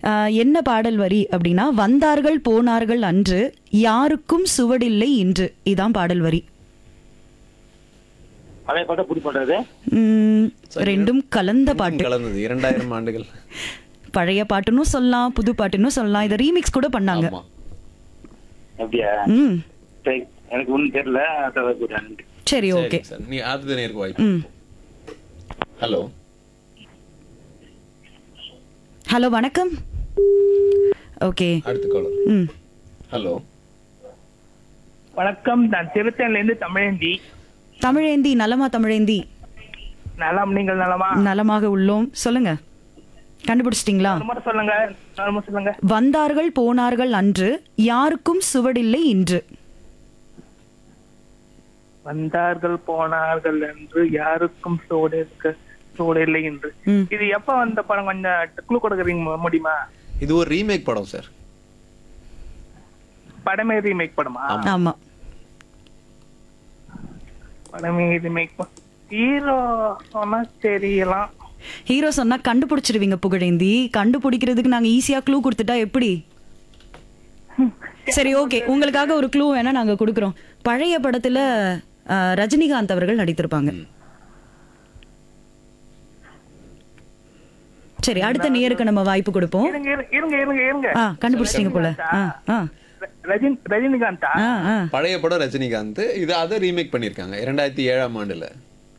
ஆஹ், என்ன பாடல் வரி அப்படின்னா வந்தார்கள் போனார்கள் அன்று யாருக்கும் சுவடில்லை இன்று இதான் பாடல் வரி பழைய பாட்டா புது பாட்டாது உம், ரெண்டும் கலந்த பாட்டு கலந்தது இரண்டாயிரம் ஆண்டுகள் பழைய பாட்டுன்னு சொல்லலாம் புது பாட்டுன்னு சொல்லலாம் இதை ரீமிக்ஸ் கூட பண்ணாங்க ஆமா அப்படியா ம் சரி எனக்கு ஒன்றும் தெரியல அதான் கூட்டாங்க சரி ஓகே சரி சார் நீ அடுத்த நேருக்கு வாய்ப்பு ம் ஹலோ ஹலோ வணக்கம் ஓகே அடுத்த காலர் ம் ஹலோ வணக்கம் நான் திருத்தன்ல இருந்து தமிழேந்தி தமிழேந்தி நலமா தமிழேந்தி நலம் நீங்கள் நலமா நலமாக உள்ளோம் சொல்லுங்க கண்டுபிடிச்சிட்டிங்களா ஒரு முறை சொல்லுங்க ஒரு முறை சொல்லுங்க வந்தார்கள் போனார்கள் அன்று யாருக்கும் சுவடில்லை இன்று வந்தார்கள் போனார்கள் என்று யாருக்கும் சோடு இருக்க சோடு இல்லை என்று ம். இது எப்ப வந்த படம் கொஞ்சம் குழு கொடுக்குறீங்க முடியுமா இது ஒரு ரீமேக் படம் சார் படமே ரீமேக் படமா ஆமா படமே ரீமேக் ஹீரோ சொன்னா தெரியலாம் ஹீரோ சொன்னா கண்டுபிடிச்சிடுவீங்க புகழேந்தி கண்டுபிடிக்கிறதுக்கு நாங்க ஈஸியா க்ளூ கொடுத்துட்டா எப்படி சரி ஓகே உங்களுக்காக ஒரு க்ளூ வேணா நாங்க கொடுக்குறோம் பழைய படத்துல அஹ், ரஜினிகாந்த் அவர்கள் நடித்திருப்பாங்க சரி அடுத்த நேருக்கு நம்ம வாய்ப்பு கொடுப்போம் இருங்க இருங்க, இருங்க இருங்க இருங்க ஆ கண்டுபிடிச்சிட்டீங்க போல ஆ ஆ ர- ரஜினி ரஜினிகாந்தா ஆ ஆ பழைய படம் ரஜினிகாந்த் இது அதை ரீமேக் பண்ணிருக்காங்க இரண்டாயிரத்தி ஏழாம் ஆண்டுல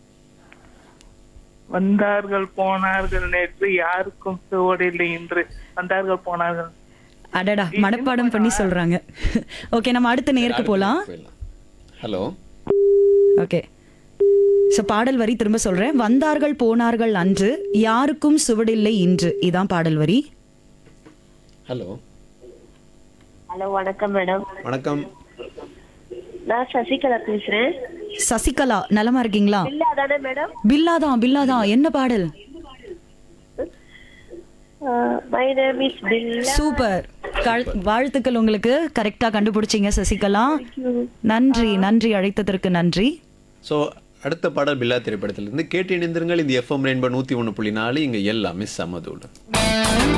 வந்தார்கள் போனார்கள் நேற்று யாருக்கும் சோடு இல்லை என்று வந்தார்கள் போனார்கள் அடடா மனப்பாடம் பண்ணி சொல்றாங்க ஓகே நம்ம அடுத்த நேருக்கு போலாம் ஹலோ ஓகே ஸோ பாடல் வரி திரும்ப சொல்றேன் வந்தார்கள் போனார்கள் அன்று யாருக்கும் சுவடில்லை இன்று இதான் பாடல் வரி ஹலோ ஹலோ வணக்கம் மேடம் வணக்கம் நான் சசிகலா பேசுறேன் சசிகலா நலமா இருக்கீங்களா இல்ல தானே மேடம் பில்லாதான் பில்லாதான் என்ன பாடல் my name is Billa super கழ்- வாழ்த்துக்கள் உங்களுக்கு கரெக்டா கண்டுபிடிச்சீங்க சசிகலா நன்றி நன்றி அழைத்ததற்கு நன்றி ஸோ அடுத்த பாடல் பில்லா திரைப்படத்திலிருந்து கேட்டு இணைந்திருங்கள் இந்த எஃப்எம் ரெயின்போ நூற்றி ஒன்று புள்ளி நாலு இங்கே எல்லாமே சமதூடு